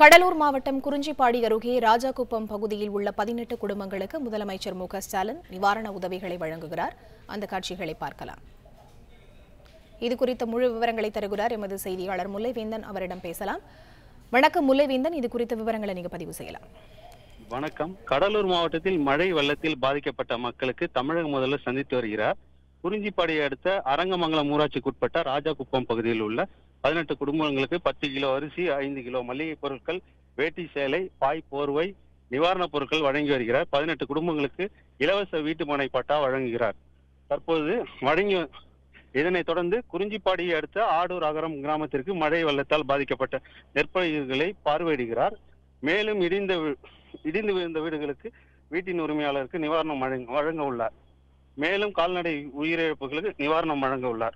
கடலூர் மாவட்டம் குறிஞ்சிப்பாடி அருகே ராஜாகுப்பம் பகுதியில் உள்ள பதினெட்டு குடும்பங்களுக்கு முதலமைச்சர் மு க ஸ்டாலின் நிவாரண உதவிகளை வழங்குகிறார் அந்த காட்சிகளை பார்க்கலாம் இது குறித்த முழு விவரங்களை தருகிறார் எமது செய்தியாளர் முல்லைவேந்தன் அவரிடம் பேசலாம் வணக்கம் முல்லைவேந்தன் இது குறித்த விவரங்களை நீங்க பதிவு செய்யலாம் வணக்கம் கடலூர் மாவட்டத்தில் மழை வெள்ளத்தில் பாதிக்கப்பட்ட மக்களுக்கு தமிழக முதல்வர் சந்தித்து வருகிறார் குறிஞ்சிப்பாடியை அடுத்த அரங்கமங்கலம் ஊராட்சிக்குட்பட்ட ராஜாகுப்பம் பகுதியில் உள்ள பதினெட்டு குடும்பங்களுக்கு பத்து கிலோ அரிசி ஐந்து கிலோ மளிகை பொருட்கள் வேட்டி சேலை பாய் போர்வை நிவாரணப் பொருட்கள் வழங்கி வருகிறார் பதினெட்டு குடும்பங்களுக்கு இலவச வீட்டு மனை பட்டா வழங்குகிறார் தற்போது வழங்கி இதனைத் தொடர்ந்து குறிஞ்சிப்பாடியை அடுத்த ஆடூர் அகரம் கிராமத்திற்கு மழை வெள்ளத்தால் பாதிக்கப்பட்ட நெற்பயிர்களை பார்வையிடுகிறார் மேலும் இடிந்த வீ- இடிந்து விழுந்த வீடுகளுக்கு வீட்டின் உரிமையாளருக்கு நிவாரணம் வழங்க வழங்க உள்ளார் மேலும் கால்நடை உயிரிழப்புகளுக்கு நிவாரணம் வழங்க உள்ளார்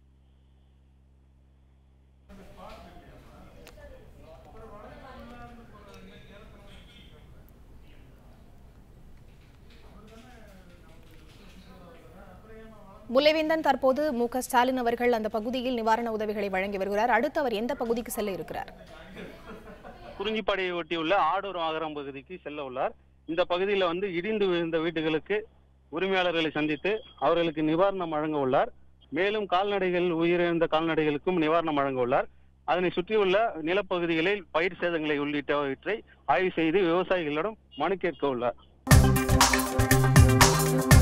முல்லைவேந்தன் தற்போது மு க ஸ்டாலின் அவர்கள் அந்த பகுதியில் நிவாரண உதவிகளை வழங்கி வருகிறார் அடுத்து அவர் எந்த பகுதிக்கு செல்ல இருக்கிறார் குறிஞ்சிப்பாடியை ஒட்டியுள்ள ஆடூர் ஆகரம் பகுதிக்கு செல்ல உள்ளார் இந்த பகுதியில் வந்து இடிந்து விழுந்த வீடுகளுக்கு உரிமையாளர்களை சந்தித்து அவர்களுக்கு நிவாரணம் வழங்க உள்ளார் மேலும் கால்நடைகள் உயிரிழந்த கால்நடைகளுக்கும் நிவாரணம் வழங்க உள்ளார் அதனை சுற்றியுள்ள நிலப்பகுதிகளில் பயிர் சேதங்களை உள்ளிட்டவற்றை ஆய்வு செய்து விவசாயிகளிடம் மனு கேட்க உள்ளார்